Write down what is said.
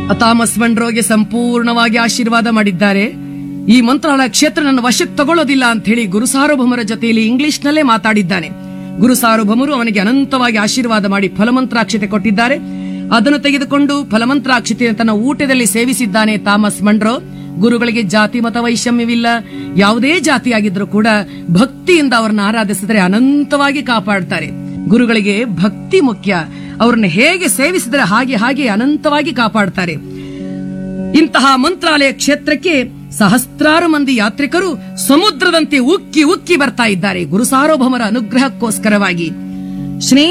Thomas ಮನ್ರೋಗೆ ಸಂಪೂರ್ಣವಾಗಿ ಆಶೀರ್ವಾದ ಮಾಡಿದ್ದಾರೆ ಈ ಮಂತ್ರಾಲಯ ಕ್ಷೇತ್ರ ನನ್ನ ವಶಕ್ಕೆ ತಗೊಳ್ಳೋದಿಲ್ಲ ಅಂತ ಹೇಳಿ ಗುರು ಸಾರ್ವಭೌಮರ ಜೊತೆಯಲ್ಲಿ ಇಂಗ್ಲಿಷ್ನಲ್ಲೇ ಮಾತಾಡಿದ್ದಾನೆ ಗುರು ಸಾರ್ವಭೌಮರು ಅವನಿಗೆ ಅನಂತವಾಗಿ ಆಶೀರ್ವಾದ ಮಾಡಿ ಫಲಮಂತ್ರಾಕ್ಷತೆ ಕೊಟ್ಟಿದ್ದಾರೆ ಅದನ್ನು ತೆಗೆದುಕೊಂಡು ಫಲಮಂತ್ರಾಕ್ಷತೆ ತನ್ನ ಊಟದಲ್ಲಿ ಸೇವಿಸಿದ್ದಾನೆ ಥಾಮಸ್ ಮಂಡ್ರೋ ಗುರುಗಳಿಗೆ ಜಾತಿ ಮತ ವೈಷಮ್ಯವಿಲ್ಲ ಯಾವುದೇ ಜಾತಿಯಾಗಿದ್ರೂ ಕೂಡ ಭಕ್ತಿಯಿಂದ ಅವರನ್ನ ಆರಾಧಿಸಿದರೆ ಅನಂತವಾಗಿ ಕಾಪಾಡ್ತಾರೆ ಗುರುಗಳಿಗೆ ಭಕ್ತಿ ಮುಖ್ಯ ಅವ್ರನ್ನ ಹೇಗೆ ಸೇವಿಸಿದರೆ ಹಾಗೆ ಹಾಗೆ ಅನಂತವಾಗಿ ಕಾಪಾಡ್ತಾರೆ ಇಂತಹ ಮಂತ್ರಾಲಯ ಕ್ಷೇತ್ರಕ್ಕೆ ಸಹಸ್ರಾರು ಮಂದಿ ಯಾತ್ರಿಕರು ಸಮುದ್ರದಂತೆ ಉಕ್ಕಿ ಉಕ್ಕಿ ಬರ್ತಾ ಇದ್ದಾರೆ ಗುರು ಸಾರ್ವಭೌಮರ ಅನುಗ್ರಹಕ್ಕೋಸ್ಕರವಾಗಿ ಸ್ನೇಹ